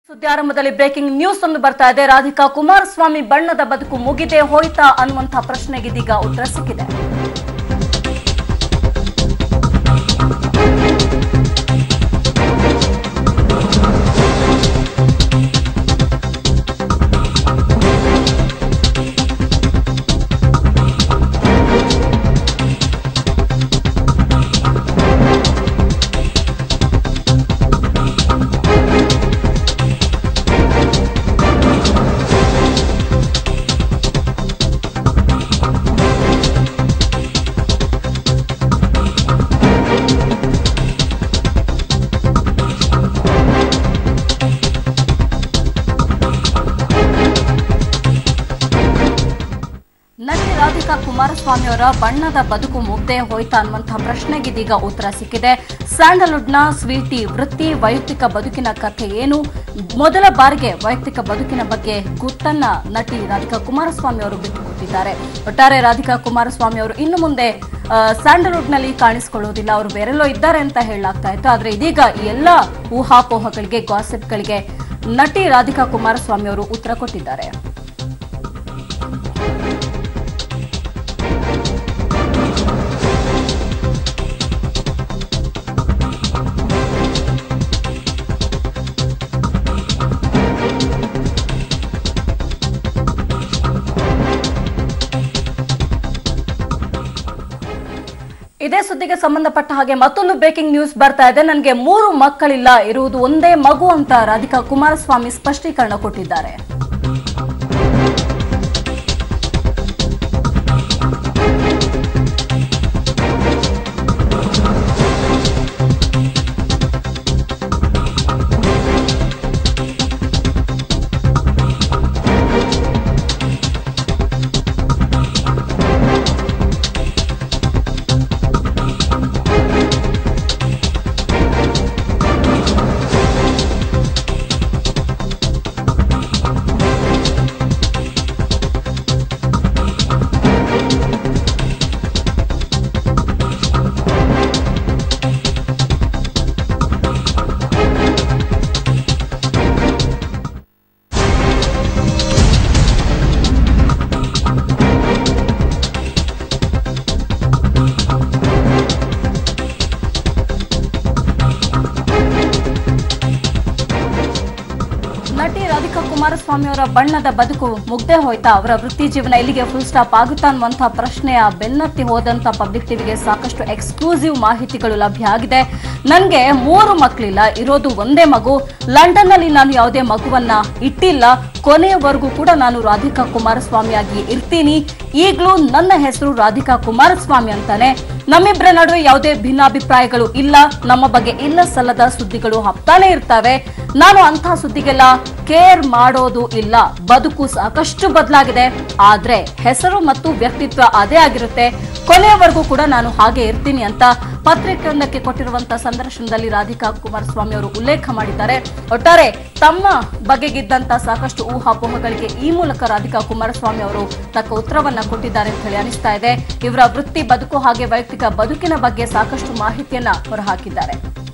ಸುದ್ದಿ ಆರಂಭದಲ್ಲಿ breaking news ಒಂದು ಬರ್ತಾ ಇದೆ ರಾಧಿಕಾ ಕುಮಾರಸ್ವಾಮಿ ಬಣ್ಣದ ಬದುಕು ಮುಗಿದೇ ಹೋಯ್ತಾ ಅನ್ನುವಂತಹ ಪ್ರಶ್ನೆಗೆ ಇದೀಗ ಉತ್ತರ ಸಿಕ್ಕಿದೆ ನಟಿ ರಾಧಿಕಾ ಕುಮಾರಸ್ವಾಮಿ ಅವರ ಬಣ್ಣದ ಬದುಕು ಮುಗ್ದೇ ಹೋಯ್ತಾ ಅನ್ನುವಂತಹ ಪ್ರಶ್ನೆಗೆ ಇದೀಗ ಉತ್ತರ ಸಿಕ್ಕಿದೆ ಸ್ಯಾಂಡಲ್ವುಡ್ನ ಸ್ವೀಟಿ ವೃತ್ತಿ ವೈಯಕ್ತಿಕ ಬದುಕಿನ ಕಥೆ ಏನು ಮೊದಲ ಬಾರಿಗೆ ವೈಯಕ್ತಿಕ ಬದುಕಿನ ಬಗ್ಗೆ ಗುಟ್ಟನ್ನ ನಟಿ ರಾಧಿಕಾ ಕುಮಾರಸ್ವಾಮಿ ಅವರು ಬಿಟ್ಟುಕೊಟ್ಟಿದ್ದಾರೆ ಒಟ್ಟಾರೆ ರಾಧಿಕಾ ಕುಮಾರಸ್ವಾಮಿ ಅವರು ಇನ್ನು ಮುಂದೆ ಆ, ಸ್ಯಾಂಡಲ್ವುಡ್ನಲ್ಲಿ ಕಾಣಿಸಿಕೊಳ್ಳುವುದಿಲ್ಲ ಅವರು ಬೇರೆಲ್ಲೋ ಇದ್ದಾರೆ ಅಂತ ಹೇಳಲಾಗ್ತಾ ಇತ್ತು ಆದ್ರೆ ಇದೀಗ ಈ ಎಲ್ಲ ಊಹಾಪೋಹಗಳಿಗೆ ಗಾಸಿಪ್ಗಳಿಗೆ ನಟಿ ರಾಧಿಕಾ ಕುಮಾರಸ್ವಾಮಿ ಅವರು ಉತ್ತರ ಕೊಟ್ಟಿದ್ದಾರೆ ಇದೇ ಸುದ್ದಿಗೆ ಸಂಬಂಧಪಟ್ಟ ಹಾಗೆ ಮತ್ತೊಂದು ಬ್ರೇಕಿಂಗ್ ನ್ಯೂಸ್ ಬರ್ತಾ ಇದೆ ನನಗೆ ಮೂರು ಮಕ್ಕಳಿಲ್ಲ ಇರುವುದು ಒಂದೇ ಮಗು ಅಂತ ರಾಧಿಕಾ ಕುಮಾರಸ್ವಾಮಿ ಸ್ಪಷ್ಟೀಕರಣ ಕೊಟ್ಟಿದ್ದಾರೆ ನಟಿ ರಾಧಿಕಾ ಕುಮಾರಸ್ವಾಮಿ ಅವರ ಬಣ್ಣದ ಬದುಕು ಮುಗ್ದೇ ಹೋಯ್ತಾ ಅವರ ವೃತ್ತಿ ಜೀವನ ಇಲ್ಲಿಗೆ ಫುಲ್ ಸ್ಟಾಪ್ ಆಗುತ್ತಾ ಅನ್ನುವಂತಹ ಪ್ರಶ್ನೆಯ ಬೆನ್ನತ್ತಿ ಹೋದಂತ ಪಬ್ಲಿಕ್ ಟಿವಿಗೆ ಸಾಕಷ್ಟು ಎಕ್ಸ್ಕ್ಲೂಸಿವ್ ಮಾಹಿತಿಗಳು ಲಭ್ಯ ಆಗಿದೆ ನನಗೆ ಮೂರು ಮಕ್ಕಳಿಲ್ಲ ಇರೋದು ಒಂದೇ ಮಗು ಲಂಡನ್ ನಲ್ಲಿ ನಾನು ಯಾವುದೇ ಮಗುವನ್ನ ಇಟ್ಟಿಲ್ಲ ಕೊನೆಯವರೆಗೂ ಕೂಡ ನಾನು ರಾಧಿಕಾ ಕುಮಾರಸ್ವಾಮಿಯಾಗಿ ಇರ್ತೀನಿ ಈಗಲೂ ನನ್ನ ಹೆಸರು ರಾಧಿಕಾ ಕುಮಾರಸ್ವಾಮಿ ಅಂತಾನೆ ನಮ್ಮಿಬ್ಬರ ನಡುವೆ ಯಾವುದೇ ಭಿನ್ನಾಭಿಪ್ರಾಯಗಳು ಇಲ್ಲ ನಮ್ಮ ಬಗ್ಗೆ ಇಲ್ಲ ಸಲ್ಲದ ಸುದ್ದಿಗಳು ಹಪ್ತಾನೆ ಇರ್ತವೆ ನಾನು ಅಂತಹ ಸುದ್ದಿಗೆಲ್ಲ ಕೇರ್ ಮಾಡೋದು ಇಲ್ಲ ಬದುಕು ಸಾಕಷ್ಟು ಬದಲಾಗಿದೆ ಆದ್ರೆ ಹೆಸರು ಮತ್ತು ವ್ಯಕ್ತಿತ್ವ ಅದೇ ಆಗಿರುತ್ತೆ ಕೊನೆಯವರೆಗೂ ಕೂಡ ನಾನು ಹಾಗೆ ಇರ್ತೀನಿ ಅಂತ ಪತ್ರಿಕೆಯೊಂದಕ್ಕೆ ಕೊಟ್ಟಿರುವಂತಹ ಸಂದರ್ಶನದಲ್ಲಿ ರಾಧಿಕಾ ಕುಮಾರಸ್ವಾಮಿ ಅವರು ಉಲ್ಲೇಖ ಮಾಡಿದ್ದಾರೆ ಒಟ್ಟಾರೆ ತಮ್ಮ ಬಗೆಗಿದ್ದಂತ ಸಾಕಷ್ಟು ಊಹಾಪೋಹಗಳಿಗೆ ಈ ಮೂಲಕ ರಾಧಿಕಾ ಕುಮಾರಸ್ವಾಮಿ ಅವರು ತಕ್ಕ ಉತ್ತರವನ್ನ ಕೊಟ್ಟಿದ್ದಾರೆ ಅಂತ ಹೇಳಿ ಅನಿಸ್ತಾ ಇದೆ ಇವರ ವೃತ್ತಿ ಬದುಕು ಹಾಗೆ ವೈಯಕ್ತಿಕ ಬದುಕಿನ ಬಗ್ಗೆ ಸಾಕಷ್ಟು ಮಾಹಿತಿಯನ್ನ ಹೊರಹಾಕಿದ್ದಾರೆ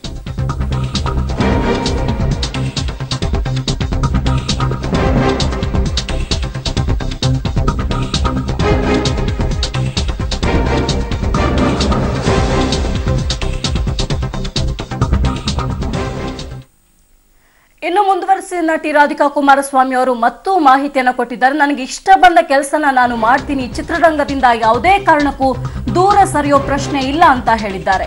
ಇನ್ನು ಮುಂದುವರಿಸಿ ನಟಿ ರಾಧಿಕಾ ಕುಮಾರಸ್ವಾಮಿ ಅವರು ಮತ್ತೂ ಮಾಹಿತಿಯನ್ನ ಕೊಟ್ಟಿದ್ದಾರೆ ನನಗೆ ಇಷ್ಟ ಬಂದ ಕೆಲಸನ ನಾನು ಮಾಡ್ತೀನಿ ಚಿತ್ರರಂಗದಿಂದ ಯಾವುದೇ ಕಾರಣಕ್ಕೂ ದೂರ ಸರಿಯೋ ಪ್ರಶ್ನೆ ಇಲ್ಲ ಅಂತ ಹೇಳಿದ್ದಾರೆ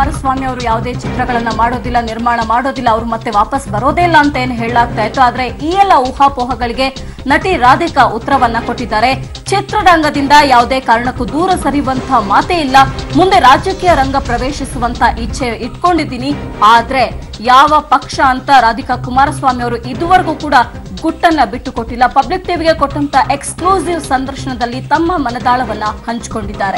ಕುಮಾರಸ್ವಾಮಿ ಅವರು ಯಾವುದೇ ಚಿತ್ರಗಳನ್ನ ಮಾಡೋದಿಲ್ಲ ನಿರ್ಮಾಣ ಮಾಡೋದಿಲ್ಲ ಅವರು ಮತ್ತೆ ವಾಪಸ್ ಬರೋದೇ ಇಲ್ಲ ಅಂತ ಏನು ಹೇಳಲಾಗ್ತಾ ಇತ್ತು ಆದ್ರೆ ಈ ಎಲ್ಲ ಊಹಾಪೋಹಗಳಿಗೆ ನಟಿ ರಾಧಿಕಾ ಉತ್ತರವನ್ನ ಕೊಟ್ಟಿದ್ದಾರೆ ಚಿತ್ರರಂಗದಿಂದ ಯಾವುದೇ ಕಾರಣಕ್ಕೂ ದೂರ ಸರಿಯುವಂತಹ ಮಾತೇ ಇಲ್ಲ ಮುಂದೆ ರಾಜಕೀಯ ರಂಗ ಪ್ರವೇಶಿಸುವಂತ ಇಚ್ಛೆ ಇಟ್ಕೊಂಡಿದ್ದೀನಿ ಆದ್ರೆ ಯಾವ ಪಕ್ಷ ಅಂತ ರಾಧಿಕಾ ಕುಮಾರಸ್ವಾಮಿ ಅವರು ಇದುವರೆಗೂ ಕೂಡ ಗುಟ್ಟನ್ನ ಬಿಟ್ಟು ಕೊಟ್ಟಿಲ್ಲ ಪಬ್ಲಿಕ್ ಟಿವಿಗೆ ಕೊಟ್ಟಂತ ಎಕ್ಸ್ಕ್ಲೂಸಿವ್ ಸಂದರ್ಶನದಲ್ಲಿ ತಮ್ಮ ಮನದಾಳವನ್ನ ಹಂಚಿಕೊಂಡಿದ್ದಾರೆ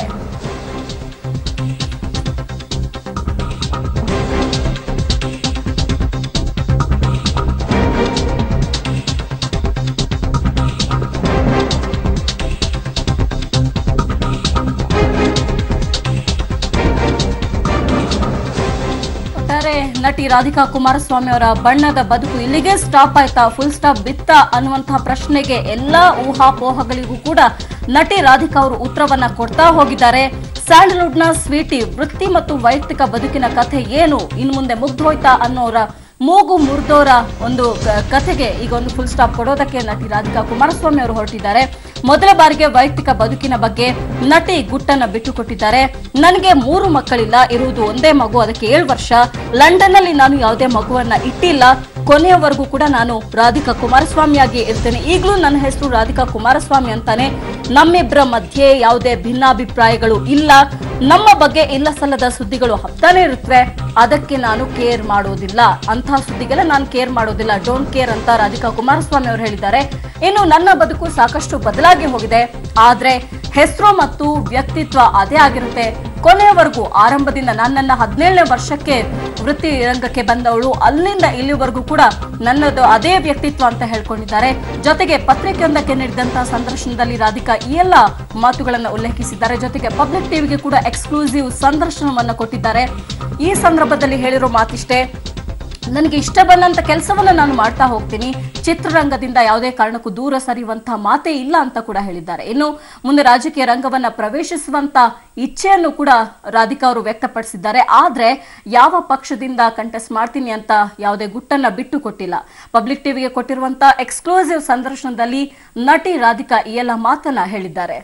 ಒಟ್ಟಾರೆ ನಟಿ ರಾಧಿಕಾ ಕುಮಾರಸ್ವಾಮಿ ಅವರ ಬಣ್ಣದ ಬದುಕು ಇಲ್ಲಿಗೆ ಸ್ಟಾಪ್ ಆಯ್ತಾ ಫುಲ್ ಸ್ಟಾಪ್ ಬಿತ್ತ ಅನ್ನುವಂತಹ ಪ್ರಶ್ನೆಗೆ ಎಲ್ಲಾ ಊಹಾಪೋಹಗಳಿಗೂ ಕೂಡ ನಟಿ ರಾಧಿಕಾ ಅವರು ಉತ್ತರವನ್ನ ಕೊಡ್ತಾ ಹೋಗಿದ್ದಾರೆ ಸ್ಯಾಂಡಲ್ವುಡ್ ನ ಸ್ವೀಟಿ ವೃತ್ತಿ ಮತ್ತು ವೈಯಕ್ತಿಕ ಬದುಕಿನ ಕಥೆ ಏನು ಇನ್ನು ಮುಂದೆ ಮುಗ್ದೋಯ್ತಾ ಅನ್ನೋರ ಮೂಗು ಮುರಿದೋರ ಒಂದು ಕ- ಕಥೆಗೆ ಈಗ ಒಂದು ಫುಲ್ ಸ್ಟಾಪ್ ಕೊಡೋದಕ್ಕೆ ನಟಿ ರಾಧಿಕಾ ಕುಮಾರಸ್ವಾಮಿ ಅವರು ಹೊರಟಿದ್ದಾರೆ ಮೊದಲ ಬಾರಿಗೆ ವೈಯಕ್ತಿಕ ಬದುಕಿನ ಬಗ್ಗೆ ನಟಿ ಗುಟ್ಟನ್ನ ಬಿಟ್ಟುಕೊಟ್ಟಿದ್ದಾರೆ ನನಗೆ ಮೂರು ಮಕ್ಕಳಿಲ್ಲ ಇರುವುದು ಒಂದೇ ಮಗು ಅದಕ್ಕೆ ಏಳು ವರ್ಷ ಲಂಡನ್ ಅಲ್ಲಿ ನಾನು ಯಾವುದೇ ಮಗುವನ್ನ ಇಟ್ಟಿಲ್ಲ ಕೊನೆಯವರೆಗೂ ಕೂಡ ನಾನು ರಾಧಿಕಾ ಕುಮಾರಸ್ವಾಮಿಯಾಗಿ ಇರ್ತೇನೆ ಈಗಲೂ ನನ್ನ ಹೆಸರು ರಾಧಿಕಾ ಕುಮಾರಸ್ವಾಮಿ ಅಂತಾನೆ ನಮ್ಮಿಬ್ಬರ ಮಧ್ಯೆ ಯಾವುದೇ ಭಿನ್ನಾಭಿಪ್ರಾಯಗಳು ಇಲ್ಲ ನಮ್ಮ ಬಗ್ಗೆ ಇಲ್ಲ ಸಲ್ಲದ ಸುದ್ದಿಗಳು ಹತ್ತಾನೆ ಇರುತ್ತವೆ ಅದಕ್ಕೆ ನಾನು ಕೇರ್ ಮಾಡೋದಿಲ್ಲ ಅಂತಹ ಸುದ್ದಿಗೆಲ್ಲ ನಾನು ಕೇರ್ ಮಾಡೋದಿಲ್ಲ ಡೋಂಟ್ ಕೇರ್ ಅಂತ ರಾಧಿಕಾ ಕುಮಾರಸ್ವಾಮಿ ಅವರು ಹೇಳಿದ್ದಾರೆ ಇನ್ನು ನನ್ನ ಬದುಕು ಸಾಕಷ್ಟು ಬದಲಾಗಿ ಹೋಗಿದೆ ಆದ್ರೆ ಹೆಸರು ಮತ್ತು ವ್ಯಕ್ತಿತ್ವ ಅದೇ ಆಗಿರುತ್ತೆ ಕೊನೆಯವರೆಗೂ ಆರಂಭದಿಂದ ನನ್ನನ್ನ ಹದಿನೇಳನೇ ವರ್ಷಕ್ಕೆ ವೃತ್ತಿ ರಂಗಕ್ಕೆ ಬಂದವಳು ಅಲ್ಲಿಂದ ಇಲ್ಲಿವರೆಗೂ ಕೂಡ ನನ್ನದು ಅದೇ ವ್ಯಕ್ತಿತ್ವ ಅಂತ ಹೇಳ್ಕೊಂಡಿದ್ದಾರೆ ಜೊತೆಗೆ ಪತ್ರಿಕೆಯೊಂದಕ್ಕೆ ನೀಡಿದಂತಹ ಸಂದರ್ಶನದಲ್ಲಿ ರಾಧಿಕಾ ಈ ಎಲ್ಲ ಮಾತುಗಳನ್ನು ಉಲ್ಲೇಖಿಸಿದ್ದಾರೆ ಜೊತೆಗೆ ಪಬ್ಲಿಕ್ ಟಿವಿಗೆ ಕೂಡ ಎಕ್ಸ್ಕ್ಲೂಸಿವ್ ಸಂದರ್ಶನವನ್ನ ಕೊಟ್ಟಿದ್ದಾರೆ ಈ ಸಂದರ್ಭದಲ್ಲಿ ಹೇಳಿರೋ ಮಾತಿಷ್ಟೇ ನನಗೆ ಇಷ್ಟ ಬಂದಂತ ಕೆಲಸವನ್ನ ನಾನು ಮಾಡ್ತಾ ಹೋಗ್ತೀನಿ ಚಿತ್ರರಂಗದಿಂದ ಯಾವುದೇ ಕಾರಣಕ್ಕೂ ದೂರ ಸರಿಯುವಂತಹ ಮಾತೇ ಇಲ್ಲ ಅಂತ ಕೂಡ ಹೇಳಿದ್ದಾರೆ ಇನ್ನು ಮುಂದೆ ರಾಜಕೀಯ ರಂಗವನ್ನ ಪ್ರವೇಶಿಸುವಂತ ಇಚ್ಛೆಯನ್ನು ಕೂಡ ರಾಧಿಕಾ ಅವರು ವ್ಯಕ್ತಪಡಿಸಿದ್ದಾರೆ ಆದ್ರೆ ಯಾವ ಪಕ್ಷದಿಂದ ಕಂಟೆಸ್ಟ್ ಮಾಡ್ತೀನಿ ಅಂತ ಯಾವುದೇ ಗುಟ್ಟನ್ನ ಬಿಟ್ಟು ಕೊಟ್ಟಿಲ್ಲ ಪಬ್ಲಿಕ್ ಟಿವಿಗೆ ಕೊಟ್ಟಿರುವಂತ ಎಕ್ಸ್ಕ್ಲೂಸಿವ್ ಸಂದರ್ಶನದಲ್ಲಿ ನಟಿ ರಾಧಿಕಾ ಈ ಎಲ್ಲ ಮಾತನ್ನ ಹೇಳಿದ್ದಾರೆ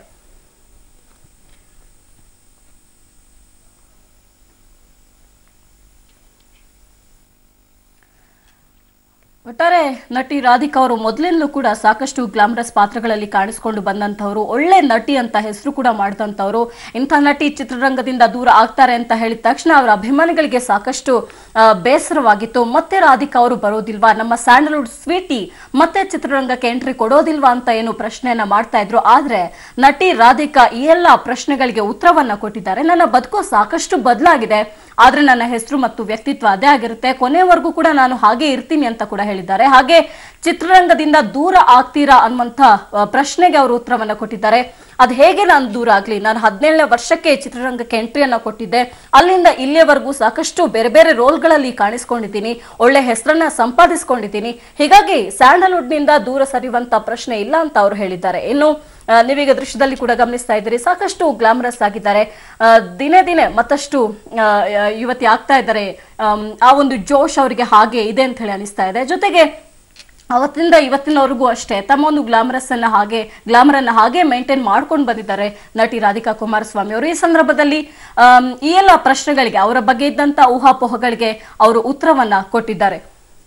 ಒಟ್ಟಾರೆ ನಟಿ ರಾಧಿಕಾ ಅವರು ಮೊದಲಿಂದಲೂ ಕೂಡ ಸಾಕಷ್ಟು ಗ್ಲಾಮರಸ್ ಪಾತ್ರಗಳಲ್ಲಿ ಕಾಣಿಸಿಕೊಂಡು ಬಂದಂತವರು ಒಳ್ಳೆ ನಟಿ ಅಂತ ಹೆಸರು ಕೂಡ ಮಾಡಿದಂತವರು ಇಂಥ ನಟಿ ಚಿತ್ರರಂಗದಿಂದ ದೂರ ಆಗ್ತಾರೆ ಅಂತ ಹೇಳಿದ ತಕ್ಷಣ ಅವರ ಅಭಿಮಾನಿಗಳಿಗೆ ಸಾಕಷ್ಟು ಆ, ಬೇಸರವಾಗಿತ್ತು ಮತ್ತೆ ರಾಧಿಕಾ ಅವರು ಬರೋದಿಲ್ವಾ ನಮ್ಮ ಸ್ಯಾಂಡಲ್ವುಡ್ ಸ್ವೀಟಿ ಮತ್ತೆ ಚಿತ್ರರಂಗಕ್ಕೆ ಎಂಟ್ರಿ ಕೊಡೋದಿಲ್ವಾ ಅಂತ ಏನು ಪ್ರಶ್ನೆಯನ್ನ ಮಾಡ್ತಾ ಇದ್ರು ಆದ್ರೆ ನಟಿ ರಾಧಿಕಾ ಈ ಎಲ್ಲ ಪ್ರಶ್ನೆಗಳಿಗೆ ಉತ್ತರವನ್ನ ಕೊಟ್ಟಿದ್ದಾರೆ ನನ್ನ ಬದುಕು ಸಾಕಷ್ಟು ಬದಲಾಗಿದೆ ಆದ್ರೆ ನನ್ನ ಹೆಸರು ಮತ್ತು ವ್ಯಕ್ತಿತ್ವ ಅದೇ ಆಗಿರುತ್ತೆ ಕೊನೆವರೆಗೂ ಕೂಡ ನಾನು ಹಾಗೆ ಇರ್ತೀನಿ ಅಂತ ಕೂಡ ಹೇಳಿದ್ದಾರೆ ಹಾಗೆ ಚಿತ್ರರಂಗದಿಂದ ದೂರ ಆಗ್ತೀರಾ ಅನ್ನುವಂತ ಆ, ಪ್ರಶ್ನೆಗೆ ಅವರು ಉತ್ತರವನ್ನ ಕೊಟ್ಟಿದ್ದಾರೆ ಅದು ಹೇಗೆ ನಾನು ದೂರ ಆಗ್ಲಿ ನಾನು ಹದಿನೇಳನೇ ವರ್ಷಕ್ಕೆ ಚಿತ್ರರಂಗಕ್ಕೆ ಎಂಟ್ರಿಯನ್ನ ಕೊಟ್ಟಿದ್ದೆ ಅಲ್ಲಿಂದ ಇಲ್ಲಿಯವರೆಗೂ ಸಾಕಷ್ಟು ಬೇರೆ ಬೇರೆ ರೋಲ್ಗಳಲ್ಲಿ ಕಾಣಿಸ್ಕೊಂಡಿದ್ದೀನಿ ಒಳ್ಳೆ ಹೆಸರನ್ನ ಸಂಪಾದಿಸ್ಕೊಂಡಿದ್ದೀನಿ ಹೀಗಾಗಿ ಸ್ಯಾಂಡಲ್ವುಡ್ ನಿಂದ ದೂರ ಸರಿಯುವಂತ ಪ್ರಶ್ನೆ ಇಲ್ಲ ಅಂತ ಅವರು ಹೇಳಿದ್ದಾರೆ ಇನ್ನು ಆ, ನೀವೀಗ ದೃಶ್ಯದಲ್ಲಿ ಕೂಡ ಗಮನಿಸ್ತಾ ಇದ್ದೀರಿ ಸಾಕಷ್ಟು ಗ್ಲಾಮರಸ್ ಆಗಿದ್ದಾರೆ ಆ, ದಿನೇ ದಿನೇ ಮತ್ತಷ್ಟು ಆ, ಆ, ಯುವತಿ ಆಗ್ತಾ ಇದ್ದಾರೆ ಆಮ್, ಆ ಒಂದು ಜೋಶ್ ಅವರಿಗೆ ಹಾಗೆ ಇದೆ ಅಂತ ಹೇಳಿ ಅನಿಸ್ತಾ ಇದೆ ಜೊತೆಗೆ ಅವತ್ತಿಂದ ಇವತ್ತಿನವರೆಗೂ ಅಷ್ಟೇ ತಮ್ಮ ಒಂದು ಗ್ಲಾಮರಸ್ ಅನ್ನ ಹಾಗೆ ಗ್ಲಾಮರ್ ಅನ್ನ ಹಾಗೆ ಮೇಂಟೈನ್ ಮಾಡ್ಕೊಂಡು ಬಂದಿದ್ದಾರೆ ನಟಿ ರಾಧಿಕಾ ಕುಮಾರಸ್ವಾಮಿ ಅವರು ಈ ಸಂದರ್ಭದಲ್ಲಿ ಆಮ್, ಈ ಎಲ್ಲ ಪ್ರಶ್ನೆಗಳಿಗೆ ಅವರ ಬಗ್ಗೆ ಇದ್ದಂತ ಊಹಾಪೋಹಗಳಿಗೆ ಅವರು ಉತ್ತರವನ್ನ ಕೊಟ್ಟಿದ್ದಾರೆ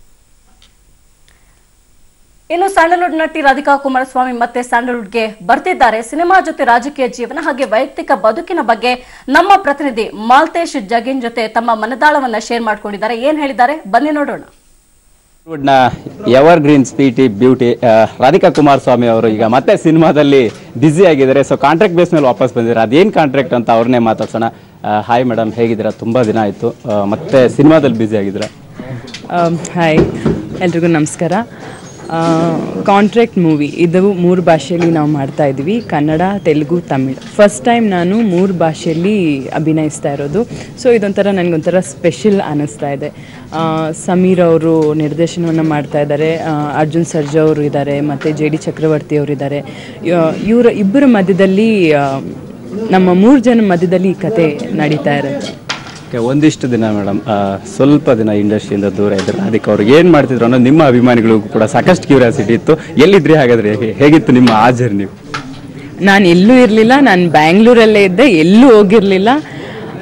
ಇನ್ನು ಸ್ಯಾಂಡಲ್ವುಡ್ ನಟಿ ರಾಧಿಕಾ ಕುಮಾರಸ್ವಾಮಿ ಮತ್ತೆ ಸ್ಯಾಂಡಲ್ವುಡ್ಗೆ ಬರ್ತಿದ್ದಾರೆ ಸಿನಿಮಾ ಜೊತೆ ರಾಜಕೀಯ ಜೀವನ ಹಾಗೆ ವೈಯಕ್ತಿಕ ಬದುಕಿನ ಬಗ್ಗೆ ನಮ್ಮ ಪ್ರತಿನಿಧಿ ಮಾಲ್ತೇಶ್ ಜಗಿನ್ ಜೊತೆ ತಮ್ಮ ಮನದಾಳವನ್ನ ಶೇರ್ ಮಾಡ್ಕೊಂಡಿದ್ದಾರೆ ಏನ್ ಹೇಳಿದ್ದಾರೆ ಬನ್ನಿ ನೋಡೋಣ ನ ಎವರ್ ಗ್ರೀನ್ ಸ್ಪೀಟಿ ಬ್ಯೂಟಿ ಆ, ರಾಧಿಕಾ ಕುಮಾರಸ್ವಾಮಿ ಅವರು ಈಗ ಮತ್ತೆ ಸಿನಿಮಾದಲ್ಲಿ ಬ್ಯುಸಿ ಆಗಿದ್ದಾರೆ ಸೊ ಕಾಂಟ್ರಾಕ್ಟ್ ಬೇಸ್ ಮೇಲೆ ವಾಪಸ್ ಬಂದಿದ್ದಾರೆ ಅದೇನು ಕಾಂಟ್ರಾಕ್ಟ್ ಅಂತ ಅವ್ರನ್ನೇ ಮಾತಾಡ್ಸೋಣ ಹಾಯ್ ಮೇಡಮ್ ಹೇಗಿದ್ದೀರಾ ತುಂಬ ದಿನ ಆಯಿತು ಮತ್ತೆ ಸಿನಿಮಾದಲ್ಲಿ ಬ್ಯುಸಿ ಆಗಿದ್ದೀರಾ ಹಾಯ್ ಎಲ್ರಿಗೂ ನಮಸ್ಕಾರ ಕಾಂಟ್ರಾಕ್ಟ್ ಮೂವಿ ಇದು ಮೂರು ಭಾಷೆಯಲ್ಲಿ ನಾವು ಮಾಡ್ತಾ ಇದ್ವಿ ಕನ್ನಡ ತೆಲುಗು ತಮಿಳ್ ಫಸ್ಟ್ ಟೈಮ್ ನಾನು ಮೂರು ಭಾಷೆಯಲ್ಲಿ ಅಭಿನಯಿಸ್ತಾ ಇರೋದು ಸೊ ಇದೊಂಥರ ನನಗೊಂಥರ ಸ್ಪೆಷಲ್ ಅನ್ನಿಸ್ತಾ ಇದೆ ಆ, ಸಮೀರ್ ಅವರು ನಿರ್ದೇಶನವನ್ನು ಮಾಡ್ತಾ ಇದ್ದಾರೆ ಆ, ಅರ್ಜುನ್ ಸರ್ಜಾ ಅವರು ಇದ್ದಾರೆ ಮತ್ತು ಜೆ ಡಿ ಚಕ್ರವರ್ತಿ ಅವರು ಇದ್ದಾರೆ ಇವರ ಇಬ್ಬರ ಮಧ್ಯದಲ್ಲಿ ಆ, ನಮ್ಮ ಮೂರು ಜನ ಮಧ್ಯದಲ್ಲಿ ಈ ಕತೆ ನಡೀತಾ ಇರುತ್ತೆ Okay, ಒಂದಿಷ್ಟು ದಿನ ಮೇಡಮ್ ಸ್ವಲ್ಪ ದಿನ ಇಂಡಸ್ಟ್ರಿಯಿಂದ ದೂರ ಇದ್ದಾರೆ ರಾಧಿಕಾ ಅವ್ರು ಏನು ಮಾಡ್ತಿದ್ರು ಅನ್ನೋದು ನಿಮ್ಮ ಅಭಿಮಾನಿಗಳಿಗೂ ಕೂಡ ಸಾಕಷ್ಟು ಕ್ಯೂರಿಯಾಸಿಟಿ ಇತ್ತು ಎಲ್ಲಿದ್ರಿ ಹಾಗಾದ್ರೆ ಹೇಗೆ ಹೇಗಿತ್ತು ನಿಮ್ಮ ಆ ಜರ್ನಿ ನಾನು ಎಲ್ಲೂ ಇರಲಿಲ್ಲ ನಾನು ಬ್ಯಾಂಗ್ಳೂರಲ್ಲೇ ಇದ್ದೆ ಎಲ್ಲೂ ಹೋಗಿರಲಿಲ್ಲ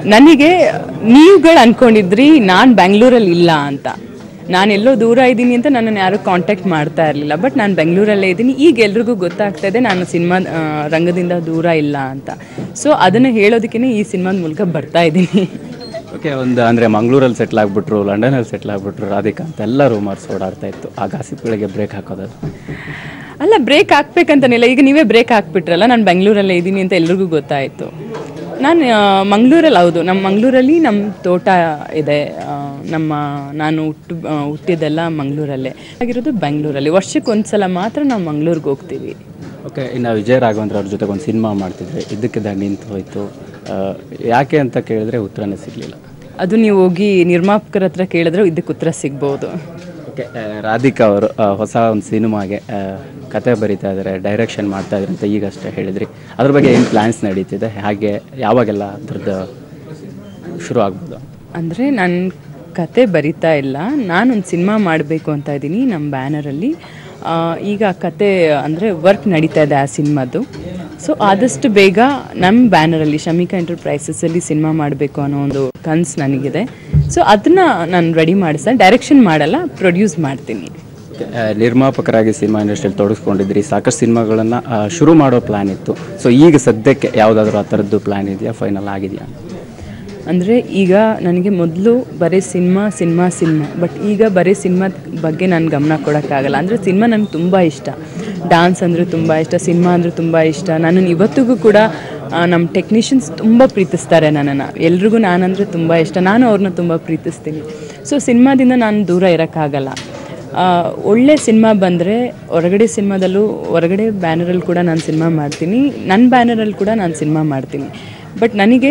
ನನಗೆ ನೀವುಗಳು ಅನ್ಕೊಂಡಿದ್ರಿ ನಾನು ಬೆಂಗಳೂರಲ್ಲಿ ಇಲ್ಲ ಅಂತ ನಾನೆಲ್ಲೋ ದೂರ ಇದ್ದೀನಿ ಅಂತ ನನ್ನನ್ನು ಯಾರೂ ಕಾಂಟ್ಯಾಕ್ಟ್ ಮಾಡ್ತಾ ಇರಲಿಲ್ಲ ಬಟ್ ನಾನು ಬೆಂಗಳೂರಲ್ಲೇ ಇದ್ದೀನಿ ಈಗ ಎಲ್ರಿಗೂ ಗೊತ್ತಾಗ್ತಾ ಇದೆ ನಾನು ಸಿನಿಮಾ ರಂಗದಿಂದ ದೂರ ಇಲ್ಲ ಅಂತ ಸೊ ಅದನ್ನು ಹೇಳೋದಕ್ಕೇ ಈ ಸಿನಿಮಾದ ಮೂಲಕ ಬರ್ತಾ ಇದ್ದೀನಿ ಓಕೆ ಒಂದು ಅಂದರೆ ಮಂಗಳೂರಲ್ಲಿ ಸೆಟ್ಲ್ ಆಗಿಬಿಟ್ರು ಲಂಡನಲ್ಲಿ ಸೆಟ್ಲ್ ಆಗಿಬಿಟ್ರು ರಾಧಿಕಾ ಅಂತ ಎಲ್ಲ ರೂಮರ್ಸ್ ಓಡಾಡ್ತಾ ಇತ್ತು ಆ ಗಾಸಿಪ್ಗಳಿಗೆ ಬ್ರೇಕ್ ಹಾಕೋದು ಅಲ್ಲ ಬ್ರೇಕ್ ಹಾಕ್ಬೇಕಂತನಿಲ್ಲ ಈಗ ನೀವೇ ಬ್ರೇಕ್ ಹಾಕ್ಬಿಟ್ರಲ್ಲ ನಾನು ಬೆಂಗಳೂರಲ್ಲೇ ಇದ್ದೀನಿ ಅಂತ ಎಲ್ರಿಗೂ ಗೊತ್ತಾಯಿತು ನಾನು ಮಂಗಳೂರಲ್ಲಿ ಹೌದು ನಮ್ಮ ಮಂಗಳೂರಲ್ಲಿ ನಮ್ಮ ತೋಟ ಇದೆ ಆ, ನಮ್ಮ ನಾನು ಹುಟ್ಟು ಆ, ಹುಟ್ಟಿದ್ದೆಲ್ಲ ಮಂಗಳೂರಲ್ಲೇ ಆಗಿರೋದು ಬೆಂಗಳೂರಲ್ಲಿ ವರ್ಷಕ್ಕೆ ಒಂದು ಸಲ ಮಾತ್ರ ನಾವು ಮಂಗಳೂರಿಗೆ ಹೋಗ್ತೀವಿ ಓಕೆ ಇನ್ನು ವಿಜಯ ರಾಘವೇಂದ್ರ ಅವ್ರ ಜೊತೆಗೆ ಒಂದು ಸಿನಿಮಾ ಮಾಡ್ತಿದ್ರೆ ಇದಕ್ಕಿದ್ದಾಗ ನಿಂತು ಹೋಯಿತು ಯಾಕೆ ಅಂತ ಕೇಳಿದ್ರೆ ಉತ್ತರನೇ ಸಿಗಲಿಲ್ಲ ಅದು ನೀವು ಹೋಗಿ ನಿರ್ಮಾಪಕರ ಹತ್ರ ಕೇಳಿದ್ರೆ ಇದಕ್ಕೆ ಉತ್ತರ ಸಿಗ್ಬೋದು ಓಕೆ ರಾಧಿಕಾ ಅವರು ಆ, ಹೊಸ ಒಂದು ಸಿನಿಮಾಗೆ ಆ, ಕತೆ ಬರೀತಾ ಇದ್ದಾರೆ ಡೈರೆಕ್ಷನ್ ಮಾಡ್ತಾ ಇದ್ದಾರೆ ಅಂತ ಈಗಷ್ಟೇ ಹೇಳಿದ್ರಿ ಅದ್ರ ಬಗ್ಗೆ ಏನು ಪ್ಲ್ಯಾನ್ಸ್ ನಡೀತಿದೆ ಹಾಗೆ ಯಾವಾಗೆಲ್ಲ ಅದ್ರದ್ದು ಶುರು ಆಗ್ಬೋದು ಅಂದರೆ ನನ್ನ ಕತೆ ಬರಿತಾ ಇಲ್ಲ ನಾನೊಂದು ಸಿನಿಮಾ ಮಾಡಬೇಕು ಅಂತ ಇದ್ದೀನಿ ನಮ್ಮ ಬ್ಯಾನರಲ್ಲಿ ಈಗ ಆ ಕತೆ ಅಂದರೆ ವರ್ಕ್ ನಡೀತಾ ಇದೆ ಆ ಸಿನಿಮಾದು ಸೊ ಆದಷ್ಟು ಬೇಗ ನಮ್ಮ ಬ್ಯಾನರಲ್ಲಿ ಶಮಿಕಾ ಎಂಟರ್ಪ್ರೈಸಸಲ್ಲಿ ಸಿನಿಮಾ ಮಾಡಬೇಕು ಅನ್ನೋ ಒಂದು ಕನಸು ನನಗಿದೆ ಸೊ ಅದನ್ನು ನಾನು ರೆಡಿ ಮಾಡಿಸ ಡೈರೆಕ್ಷನ್ ಮಾಡಲ್ಲ ಪ್ರೊಡ್ಯೂಸ್ ಮಾಡ್ತೀನಿ ಆ, ನಿರ್ಮಾಪಕರಾಗಿ ಸಿನಿಮಾ ಇಂಡಸ್ಟ್ರಿಯಲ್ಲಿ ತೊಡಗಿಸ್ಕೊಂಡಿದ್ರಿ ಸಾಕಷ್ಟು ಸಿನಿಮಾಗಳನ್ನು ಶುರು ಮಾಡೋ ಪ್ಲ್ಯಾನ್ ಇತ್ತು ಸೊ ಈಗ ಸದ್ಯಕ್ಕೆ ಯಾವುದಾದ್ರೂ ಆ ಥರದ್ದು ಪ್ಲ್ಯಾನ್ ಇದೆಯಾ ಫೈನಲ್ ಆಗಿದೆಯಾ ಅಂದರೆ ಈಗ ನನಗೆ ಮೊದಲು ಬರೀ ಸಿನಿಮಾ ಸಿನಿಮಾ ಸಿನಿಮಾ ಬಟ್ ಈಗ ಬರೀ ಸಿನಿಮಾದ ಬಗ್ಗೆ ನಾನು ಗಮನ ಕೊಡೋಕ್ಕಾಗಲ್ಲ ಅಂದರೆ ಸಿನಿಮಾ ನನಗೆ ತುಂಬ ಇಷ್ಟ ಡ್ಯಾನ್ಸ್ ಅಂದರೆ ತುಂಬ ಇಷ್ಟ ಸಿನಿಮಾ ಅಂದರೆ ತುಂಬ ಇಷ್ಟ ನನ್ನನ್ನು ಇವತ್ತಿಗೂ ಕೂಡ ಆ, ನಮ್ಮ ಟೆಕ್ನಿಷಿಯನ್ಸ್ ತುಂಬ ಪ್ರೀತಿಸ್ತಾರೆ ನನ್ನನ್ನು ಎಲ್ರಿಗೂ ನಾನಂದರೆ ತುಂಬ ಇಷ್ಟ ನಾನು ಅವ್ರನ್ನ ತುಂಬ ಪ್ರೀತಿಸ್ತೀನಿ ಸೊ ಸಿನಿಮಾದಿಂದ ನಾನು ದೂರ ಇರೋಕ್ಕಾಗಲ್ಲ ಆ, ಒಳ್ಳೆ ಸಿನಿಮಾ ಬಂದರೆ ಹೊರಗಡೆ ಸಿನಿಮಾದಲ್ಲೂ ಹೊರಗಡೆ ಬ್ಯಾನರಲ್ಲಿ ಕೂಡ ನಾನು ಸಿನಿಮಾ ಮಾಡ್ತೀನಿ ನನ್ನ ಬ್ಯಾನರಲ್ಲಿ ಕೂಡ ನಾನು ಸಿನಿಮಾ ಮಾಡ್ತೀನಿ ಬಟ್ ನನಗೆ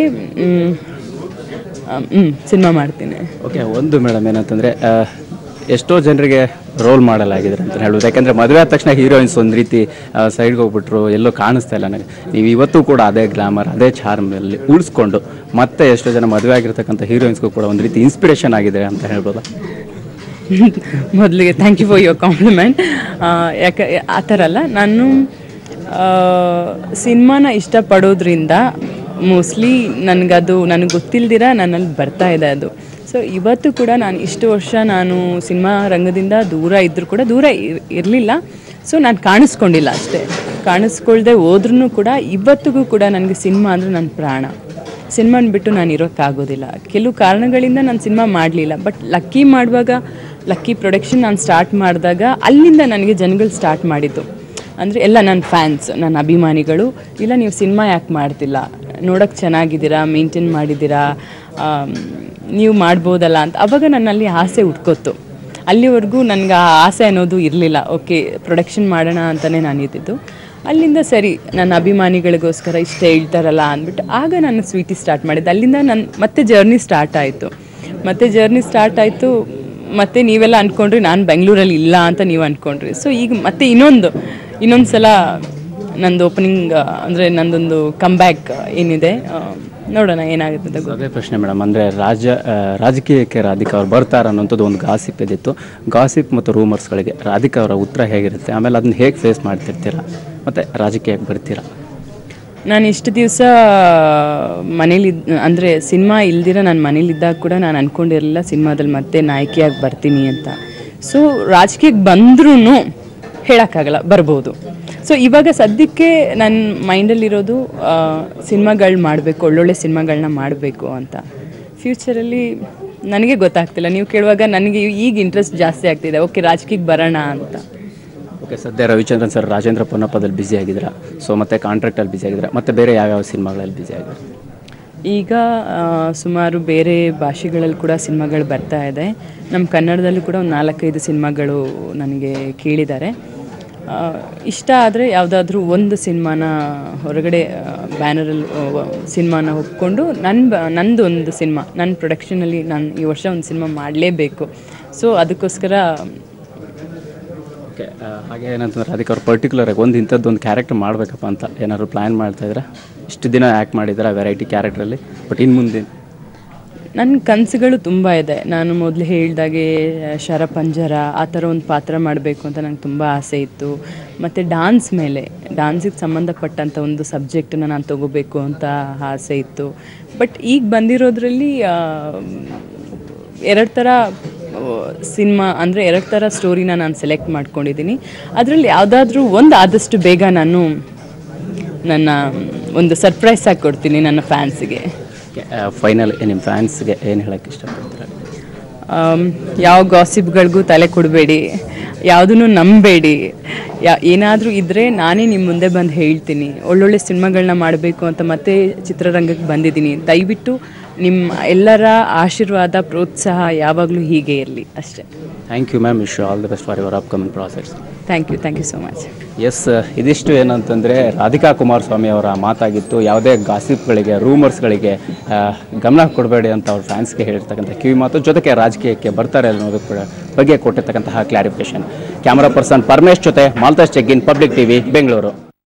ಹ್ಞೂ ಸಿನಿಮಾ ಮಾಡ್ತೀನಿ ಓಕೆ ಒಂದು ಮೇಡಮ್ ಏನಂತಂದರೆ ಎಷ್ಟೋ ಜನರಿಗೆ ರೋಲ್ ಮಾಡಲಾಗಿದೆ ಅಂತ ಹೇಳ್ಬೋದು ಯಾಕಂದರೆ ಮದುವೆ ಆದ ತಕ್ಷಣ ಹೀರೋಯಿನ್ಸ್ ಒಂದು ರೀತಿ ಸೈಡ್ಗೆ ಹೋಗ್ಬಿಟ್ರು ಎಲ್ಲೋ ಕಾಣಿಸ್ತಾ ಇಲ್ಲ ನನಗೆ ನೀವು ಇವತ್ತು ಕೂಡ ಅದೇ ಗ್ಲಾಮರ್ ಅದೇ ಚಾರ್ಮಲ್ಲಿ ಉಳಿಸ್ಕೊಂಡು ಮತ್ತೆ ಎಷ್ಟೋ ಜನ ಮದುವೆ ಆಗಿರ್ತಕ್ಕಂಥ ಹೀರೋಯಿನ್ಸ್ಗೂ ಕೂಡ ಒಂದು ರೀತಿ ಇನ್ಸ್ಪಿರೇಷನ್ ಆಗಿದೆ ಅಂತ ಹೇಳ್ಬೋದಾ ಮೊದಲಿಗೆ thank you for your compliment ಯಾಕೆ ಆ ಥರ ಅಲ್ಲ ನಾನು ಸಿನಿಮಾನ ಇಷ್ಟಪಡೋದ್ರಿಂದ ಮೋಸ್ಟ್ಲಿ ನನಗದು ನನಗೆ ಗೊತ್ತಿಲ್ದಿರ ನನ್ನಲ್ಲಿ ಬರ್ತಾ ಇದೆ ಅದು ಸೊ ಇವತ್ತು ಕೂಡ ನಾನು ಇಷ್ಟು ವರ್ಷ ನಾನು ಸಿನಿಮಾ ರಂಗದಿಂದ ದೂರ ಇದ್ದರೂ ಕೂಡ ದೂರ ಇರಲಿಲ್ಲ ಸೊ ನಾನು ಕಾಣಿಸ್ಕೊಂಡಿಲ್ಲ ಅಷ್ಟೇ ಕಾಣಿಸ್ಕೊಳ್ದೆ ಹೋದ್ರೂ ಕೂಡ ಇವತ್ತಿಗೂ ಕೂಡ ನನಗೆ ಸಿನಿಮಾ ಅಂದರೆ ನನ್ನ ಪ್ರಾಣ ಸಿನಿಮಾನ ಬಿಟ್ಟು ನಾನು ಇರೋಕ್ಕಾಗೋದಿಲ್ಲ ಕೆಲವು ಕಾರಣಗಳಿಂದ ನಾನು ಸಿನಿಮಾ ಮಾಡಲಿಲ್ಲ ಬಟ್ ಲಕ್ಕಿ ಮಾಡುವಾಗ ಲಕ್ಕಿ ಪ್ರೊಡಕ್ಷನ್ ನಾನು ಸ್ಟಾರ್ಟ್ ಮಾಡಿದಾಗ ಅಲ್ಲಿಂದ ನನಗೆ ಜನಗಳು ಸ್ಟಾರ್ಟ್ ಮಾಡಿದ್ದು ಅಂದರೆ ಎಲ್ಲ ನನ್ನ ಫ್ಯಾನ್ಸ್ ನನ್ನ ಅಭಿಮಾನಿಗಳು ಇಲ್ಲ ನೀವು ಸಿನಿಮಾ ಯಾಕೆ ಮಾಡ್ತಿಲ್ಲ ನೋಡೋಕ್ಕೆ ಚೆನ್ನಾಗಿದ್ದೀರಾ ಮೇಂಟೈನ್ ಮಾಡಿದ್ದೀರಾ ಆಮ್, ನೀವು ಮಾಡ್ಬೋದಲ್ಲ ಅಂತ ಅವಾಗ ನನ್ನಲ್ಲಿ ಆಸೆ ಹುಟ್ಕೋತು ಅಲ್ಲಿವರೆಗೂ ನನಗೆ ಆ ಆಸೆ ಅನ್ನೋದು ಇರಲಿಲ್ಲ ಓಕೆ ಪ್ರೊಡಕ್ಷನ್ ಮಾಡೋಣ ಅಂತಲೇ ನಾನು ಇದ್ದಿದ್ದು ಅಲ್ಲಿಂದ ಸರಿ ನನ್ನ ಅಭಿಮಾನಿಗಳಿಗೋಸ್ಕರ ಇಷ್ಟ ಹೇಳ್ತಾರಲ್ಲ ಅಂದ್ಬಿಟ್ಟು ಆಗ ನಾನು ಸ್ವೀಟಿ ಸ್ಟಾರ್ಟ್ ಮಾಡಿದ್ದೆ ಅಲ್ಲಿಂದ ನನ್ನ ಮತ್ತೆ ಜರ್ನಿ ಸ್ಟಾರ್ಟ್ ಆಯಿತು ಮತ್ತೆ ಜರ್ನಿ ಸ್ಟಾರ್ಟ್ ಆಯಿತು ಮತ್ತೆ ನೀವೆಲ್ಲ ಅಂದ್ಕೊಂಡ್ರಿ ನಾನು ಬೆಂಗಳೂರಲ್ಲಿ ಇಲ್ಲ ಅಂತ ನೀವು ಅಂದ್ಕೊಂಡ್ರಿ ಸೊ ಈಗ ಮತ್ತೆ ಇನ್ನೊಂದು ಇನ್ನೊಂದು ಸಲ ನಂದು ಓಪನಿಂಗ್ ಅಂದರೆ ನಂದೊಂದು ಕಮ್ಬ್ಯಾಕ್ ಏನಿದೆ ಆ, ನೋಡೋಣ ಏನಾಗುತ್ತೆ ಅಂತ ಗೊತ್ತಿಲ್ಲ. ಅದೇ ಪ್ರಶ್ನೆ ಮೇಡಮ್ ಅಂದರೆ ರಾಜ ಆ, ರಾಜಕೀಯಕ್ಕೆ ರಾಧಿಕಾ ಅವ್ರು ಬರ್ತಾರೆ ಅನ್ನೋಂಥದ್ದು ಒಂದು ಗಾಸಿಪ್ ಇದ್ದಿತ್ತು ಗಾಸಿಪ್ ಮತ್ತು ರೂಮರ್ಸ್ಗಳಿಗೆ ರಾಧಿಕಾ ಅವರ ಉತ್ತರ ಹೇಗಿರುತ್ತೆ ಆಮೇಲೆ ಅದನ್ನ ಹೇಗೆ ಫೇಸ್ ಮಾಡ್ತಿರ್ತೀರಾ ಮತ್ತು ರಾಜಕೀಯಕ್ಕೆ ಬರ್ತೀರಾ ನಾನು ಇಷ್ಟು ದಿವಸ ಮನೇಲಿ ಅಂದರೆ ಸಿನಿಮಾ ಇಲ್ದಿರ ನಾನು ಮನೇಲಿದ್ದಾಗ ಕೂಡ ನಾನು ಅಂದ್ಕೊಂಡಿರಲಿಲ್ಲ ಸಿನಿಮಾದಲ್ಲಿ ಮತ್ತೆ ನಾಯಕಿಯಾಗಿ ಬರ್ತೀನಿ ಅಂತ ಸೊ ರಾಜಕೀಯಕ್ಕೆ ಬಂದ್ರೂ ಹೇಳೋಕ್ಕಾಗಲ್ಲ ಬರ್ಬೋದು ಸೊ ಇವಾಗ ಸದ್ಯಕ್ಕೆ ನನ್ನ ಮೈಂಡಲ್ಲಿರೋದು ಸಿನಿಮಾಗಳು ಮಾಡಬೇಕು ಒಳ್ಳೊಳ್ಳೆ ಸಿನಿಮಾಗಳನ್ನ ಮಾಡಬೇಕು ಅಂತ ಫ್ಯೂಚರಲ್ಲಿ ನನಗೆ ಗೊತ್ತಾಗ್ತಿಲ್ಲ ನೀವು ಕೇಳುವಾಗ ನನಗೆ ಈಗ ಇಂಟ್ರೆಸ್ಟ್ ಜಾಸ್ತಿ ಆಗ್ತಿದೆ ಓಕೆ ರಾಜಕೀಯಕ್ಕೆ ಬರೋಣ ಅಂತ ಓಕೆ ಸದ್ಯ ರವಿಚಂದ್ರನ್ ಸರ್ ರಾಜೇಂದ್ರ ಪೊನ್ನಪ್ಪದಲ್ಲಿ ಬ್ಯುಸಿ ಆಗಿದ್ದೀರಾ ಸೊ ಮತ್ತೆ ಕಾಂಟ್ರಾಕ್ಟಲ್ಲಿ ಬ್ಯುಸಿ ಆಗಿದ್ದೀರಾ ಮತ್ತೆ ಬೇರೆ ಯಾವ್ಯಾವ ಸಿನಿಮಾಗಳಲ್ಲಿ ಬ್ಯುಸಿ ಆಗಿದ್ದೀರಾ ಈಗ ಆ, ಸುಮಾರು ಬೇರೆ ಭಾಷೆಗಳಲ್ಲಿ ಕೂಡ ಸಿನಿಮಾಗಳು ಬರ್ತಾ ಇದೆ ನಮ್ಮ ಕನ್ನಡದಲ್ಲೂ ಕೂಡ ಒಂದು ನಾಲ್ಕೈದು ಸಿನಿಮಾಗಳು ನನಗೆ ಕೇಳಿದ್ದಾರೆ ಆ, ಇಷ್ಟ ಆದರೆ ಯಾವುದಾದ್ರೂ ಒಂದು ಸಿನಿಮಾನ ಹೊರಗಡೆ ಬ್ಯಾನರಲ್ಲಿ ಸಿನಿಮಾನ ಒಪ್ಕೊಂಡು ನನ್ನ ಬ ನಂದು ಒಂದು ಸಿನಿಮಾ ನನ್ನ ಪ್ರೊಡಕ್ಷನಲ್ಲಿ ನಾನು ಈ ವರ್ಷ ಒಂದು ಸಿನಿಮಾ ಮಾಡಲೇಬೇಕು ಸೊ ಅದಕ್ಕೋಸ್ಕರ ಓಕೆ ಹಾಗೆ ಏನಂತಂದ್ರೆ ಅದಕ್ಕೆ ಅವ್ರು ಪರ್ಟಿಕ್ಯುಲರ್ ಆಗಿ ಒಂದು ಇಂಥದ್ದು ಒಂದು ಕ್ಯಾರೆಕ್ಟರ್ ಮಾಡಬೇಕಪ್ಪ ಅಂತ ಏನಾದ್ರು ಪ್ಲ್ಯಾನ್ ಮಾಡ್ತಾ ಇದ್ದೀರಾ ಇಷ್ಟು ದಿನ ಆ್ಯಕ್ಟ್ ಮಾಡಿದ್ದೀರಾ ವೆರೈಟಿ ಕ್ಯಾರೆಕ್ಟ್ರಲ್ಲಿ ಬಟ್ ಇನ್ನು ಮುಂದೆ ನನ್ನ ಕನಸುಗಳು ತುಂಬ ಇದೆ ನಾನು ಮೊದಲು ಹೇಳ್ದಾಗೆ ಶರಪಂಜರ ಆ ಥರ ಒಂದು ಪಾತ್ರ ಮಾಡಬೇಕು ಅಂತ ನಂಗೆ ತುಂಬ ಆಸೆ ಇತ್ತು ಮತ್ತು ಡಾನ್ಸ್ ಮೇಲೆ ಡಾನ್ಸಿಗೆ ಸಂಬಂಧಪಟ್ಟಂಥ ಒಂದು ಸಬ್ಜೆಕ್ಟನ್ನ ನಾನು ತಗೋಬೇಕು ಅಂತ ಆಸೆ ಇತ್ತು ಬಟ್ ಈಗ ಬಂದಿರೋದ್ರಲ್ಲಿ ಎರಡು ಥರ ಸಿನಿಮಾ ಅಂದರೆ ಎರಡು ಥರ ಸ್ಟೋರಿನ ನಾನು ಸೆಲೆಕ್ಟ್ ಮಾಡ್ಕೊಂಡಿದ್ದೀನಿ ಅದರಲ್ಲಿ ಯಾವುದಾದ್ರೂ ಒಂದು ಆದಷ್ಟು ಬೇಗ ನಾನು ನನ್ನ ಒಂದು ಸರ್ಪ್ರೈಸ್ ಆಗಿ ಕೊಡ್ತೀನಿ ನನ್ನ ಫ್ಯಾನ್ಸಿಗೆ ಫೈನಲ್ ನಿಮ್ಮ ಫ್ಯಾನ್ಸ್ಗೆ ಏನು ಹೇಳಕ್ಕೆ ಇಷ್ಟಪಡ್ತೀರಾ ಆಮ್, ಯಾವ ಗಾಸಿಪ್ಗಳಿಗೂ ತಲೆ ಕೊಡಬೇಡಿ ಯಾವುದನ್ನು ನಂಬಬೇಡಿ ಯಾ ಏನಾದರೂ ಇದ್ದರೆ ನಾನೇ ನಿಮ್ಮ ಮುಂದೆ ಬಂದು ಹೇಳ್ತೀನಿ ಒಳ್ಳೊಳ್ಳೆ ಸಿನಿಮಾಗಳನ್ನ ಮಾಡಬೇಕು ಅಂತ ಮತ್ತೆ ಚಿತ್ರರಂಗಕ್ಕೆ ಬಂದಿದ್ದೀನಿ ದಯವಿಟ್ಟು ನಿಮ್ಮ ಎಲ್ಲರ ಆಶೀರ್ವಾದ ಪ್ರೋತ್ಸಾಹ ಯಾವಾಗಲೂ ಹೀಗೆ ಇರಲಿ ಅಷ್ಟೇ thank you ma'am wish all the best for your upcoming process thank you thank you so much yes ಇದಿಷ್ಟು ಏನಂತಂದರೆ ರಾಧಿಕಾ ಕುಮಾರಸ್ವಾಮಿ ಅವರ ಮಾತಾಗಿತ್ತು ಯಾವುದೇ ಗಾಸಿಪ್ಗಳಿಗೆ ರೂಮರ್ಸ್ಗಳಿಗೆ ಆ, ಗಮನ ಕೊಡಬೇಡಿ ಅಂತ ಅವ್ರ ಫ್ಯಾನ್ಸ್ಗೆ ಹೇಳಿರ್ತಕ್ಕಂಥ ಕಿವಿ ಮಾತು ಜೊತೆಗೆ ರಾಜಕೀಯಕ್ಕೆ ಬರ್ತಾರೆ ಅನ್ನೋದು ಕೂಡ ಬಗ್ಗೆ ಕೊಟ್ಟಿರ್ತಕ್ಕಂತಹ ಕ್ಲಾರಿಫಿಕೇಶನ್ ಕ್ಯಾಮರಾ ಪರ್ಸನ್ ಪರಮೇಶ್ ಜೊತೆ ಮಾಲ್ತಾಸ್ ಚೆಗ್ಗಿನ್ ಪಬ್ಲಿಕ್ ಟಿವಿ ಬೆಂಗಳೂರು